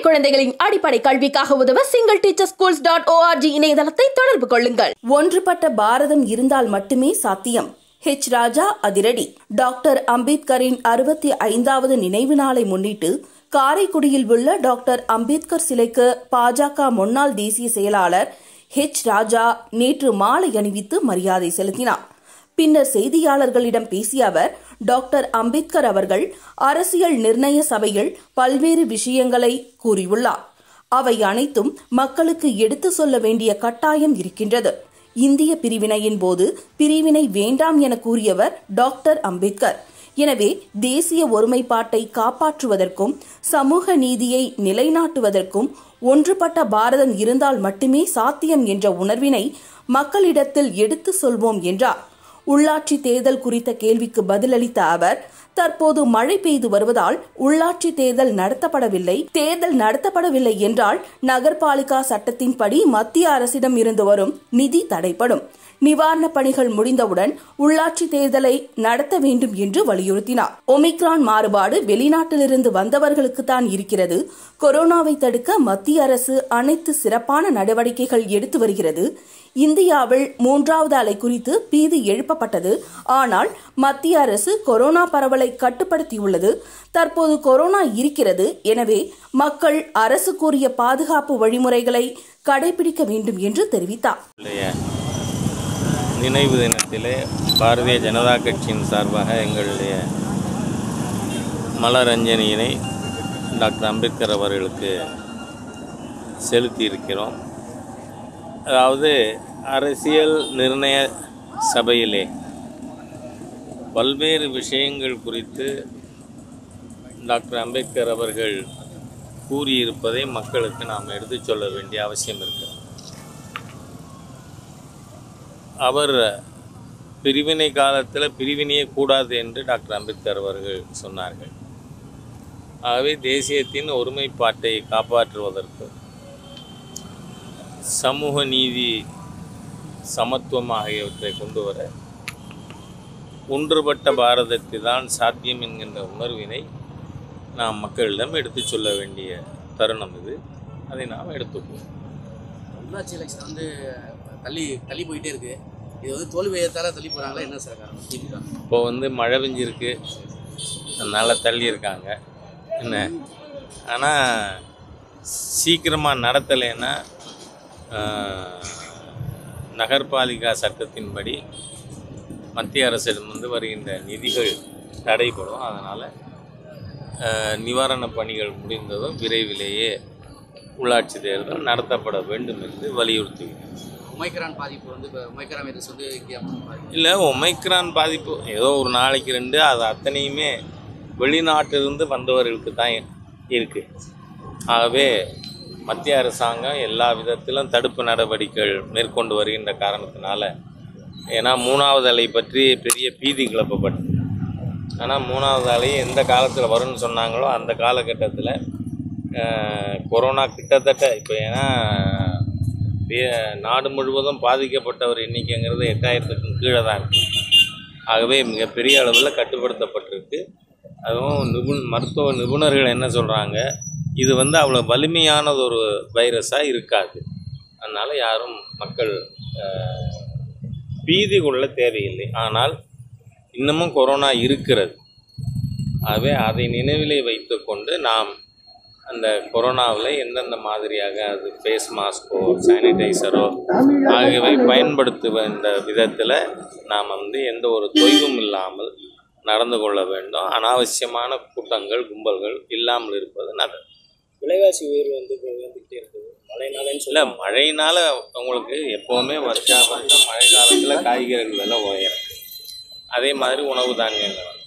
குழந்தைகளின் அடிப்படை கல்விக்காக உதவ single teacher schools dot ORG இணையதளத்தை தொடர்பு கொள்ளுங்கள் ஒன்றுபட்ட பாரதம் இருந்தால் மட்டுமே சாத்தியம் ஹெச் ராஜா அதிரடி டாக்டர் அம்பேத்கரின் அறுபத்தி ஐந்தாவது நினைவு நாளை முன்னிட்டு காரைக்குடியில் உள்ள டாக்டர் அம்பேத்கர் சிலைக்கு பாஜக முன்னாள் தேசிய செயலாளர் ஹெச் ராஜா நேற்று மாலை அணிவித்து மரியாதை செலுத்தினார் பின்னர் செய்தியாளர்களிடம் பேசிய அவர் டாக்டர் அம்பேத்கர் அவர்கள் அரசியல் நிர்ணய சபையில் பல்வேறு விஷயங்களை கூறியுள்ளார் அவை அனைத்தும் மக்களுக்கு எடுத்து சொல்ல வேண்டிய கட்டாயம் இருக்கின்றது இந்திய பிரிவினையின் போது பிரிவினை வேண்டாம் என கூறியவர் டாக்டர் அம்பேத்கர் எனவே தேசிய ஒருமைப்பாட்டை காப்பாற்றுவதற்கும் சமூக நீதியை நிலைநாட்டுவதற்கும் ஒன்றுபட்ட பாரதம் இருந்தால் மட்டுமே சாத்தியம் என்ற உணர்வினை மக்களிடத்தில் எடுத்து சொல்வோம் என்றார் உள்ளாட்சி தேர்தல் குறித்த கேள்விக்கு பதிலளித்த அவர் தற்போது மழை பெய்து வருவதால் உள்ளாட்சி தேர்தல் நடத்தப்படவில்லை தேர்தல் நடத்தப்படவில்லை என்றால் நகர்பாலிகா சட்டத்தின்படி மத்திய அரசிடம் இருந்து வரும் நிதி தடைப்படும் நிவாரணப் பணிகள் முடிந்தவுடன் உள்ளாட்சி தேர்தலை நடத்த வேண்டும் என்று வலியுறுத்தினார் ஒமிக்ரான் மாறுபாடு வெளிநாட்டிலிருந்து வந்தவர்களுக்கு தான் இருக்கிறது கொரோனாவை தடுக்க மத்திய அரசு அனைத்து சிறப்பான நடவடிக்கைகள் எடுத்து வருகிறது இந்தியாவில் மூன்றாவது அலை குறித்து பீதி எழுப்பப்பட்டது ஆனால் மத்திய அரசு கொரோனா பரவலை கட்டுப்படுத்தியுள்ளது தற்போது கொரோனா இருக்கிறது எனவே மக்கள் அரசு கூறிய பாதுகாப்பு வழிமுறைகளை கடைபிடிக்க வேண்டும் என்று தெரிவித்தார் நினைவு தினத்திலே பாரதிய ஜனதா கட்சியின் சார்பாக எங்களுடைய மலரஞ்சனியினை டாக்டர் அம்பேத்கர் அவர்களுக்கு செலுத்தியிருக்கிறோம் அதாவது அரசியல் நிர்ணய சபையிலே பல்வேறு விஷயங்கள் குறித்து டாக்டர் அம்பேத்கர் அவர்கள் கூறியிருப்பதை மக்களுக்கு நாம் எடுத்துச் சொல்ல வேண்டிய அவசியம் இருக்கிறது அவர் பிரிவினை காலத்தில் பிரிவினையே கூடாது என்று டாக்டர் அம்பேத்கர் அவர்கள் சொன்னார்கள் ஆகவே தேசியத்தின் ஒருமைப்பாட்டை காப்பாற்றுவதற்கு சமூக நீதி சமத்துவம் ஆகியவற்றை கொண்டு வர ஒன்றுபட்ட பாரதத்தை தான் சாத்தியம் என்கின்ற உணர்வினை நாம் மக்களிடம் எடுத்துச் சொல்ல வேண்டிய தருணம் இது அதை நாம் எடுத்துக்குவோம் உள்ளாட்சி எலெக்ஷன் வந்து தள்ளி தள்ளி போயிட்டே இருக்கு இது வந்து தோல்வியத்தால தள்ளி போறாங்களா என்ன சார் காரணம் திமுக இப்போ வந்து மழை பெஞ்சிருக்கு அதனால் தள்ளி இருக்காங்க என்ன ஆனால் சீக்கிரமாக நடத்தலைன்னா ஆஹ், நகர்பாலிகா சட்டத்தின்படி மத்திய அரசிடம் வந்து வருகின்ற நிதிகள் தடைப்படும் அதனால் நிவாரணப் பணிகள் முடிந்ததும் விரைவிலேயே உள்ளாட்சி தேர்தல் நடத்தப்பட வேண்டும் என்று வலியுறுத்துகிறேன் ஒமைக்ரான் பாதிப்பு வந்து இப்போ ஒமைக்ரான் வைரஸ் வந்து இங்கே பாதிப்பு இல்லை ஒமைக்ரான் பாதிப்பு ஏதோ ஒரு நாளைக்கு ரெண்டு அது அத்தனையுமே வெளிநாட்டிலிருந்து வந்தவர்களுக்கு தான் இருக்குது ஆகவே மத்திய அரசாங்கம் எல்லா விதத்திலும் தடுப்பு நடவடிக்கைகள் மேற்கொண்டு வருகின்ற காரணத்தினால ஏன்னா மூணாவது அலை பற்றி பெரிய பீதி கிளப்பப்பட்டது ஆனால் மூணாவது அலை எந்த காலத்தில் வரும்னு சொன்னாங்களோ அந்த காலகட்டத்தில் கொரோனா கிட்டத்தட்ட இப்போ ஏன்னா தே- நாடு முழுவதும் பாதிக்கப்பட்டவர் எண்ணிக்கைங்கிறது எட்டாயிரத்துக்கும் கீழே தான் இருக்கு ஆகவே மிகப்பெரிய அளவில் கட்டுப்படுத்தப்பட்டிருக்கு அதுவும் நிபுண் மருத்துவ நிபுணர்கள் என்ன சொல்கிறாங்க இது வந்து அவ்வளோ வலிமையானது ஒரு வைரஸாக இருக்காது அதனால் யாரும் மக்கள் அஹ், பீதி கொள்ள தேவையில்லை ஆனால் இன்னமும் கொரோனா இருக்கிறது ஆகவே அதை நினைவிலே வைத்துக்கொண்டு நாம் அந்த கொரோனாவில் எந்தெந்த மாதிரியாக அது ஃபேஸ் மாஸ்கோ சானிடைசரோ ஆகியவை பயன்படுத்துகின்ற விதத்தில் நாம் வந்து எந்த ஒரு தொய்வும் இல்லாமல் நடந்து கொள்ள வேண்டும் அனாவசியமான கூட்டங்கள் கும்பல்கள் இல்லாமல் இருப்பது நல்லது விலைவாசி உயர்வு வந்து இப்போ உயர்ந்துக்கிட்டே இருக்குது மழைனாலன்னு இல்லை சொல்ல மழையினால் உங்களுக்கு எப்போவுமே வருஷா வருஷம் மழை காலத்தில் காய்கறிகள் விலை உயரும் அதே மாதிரி உணவு தானியங்கள்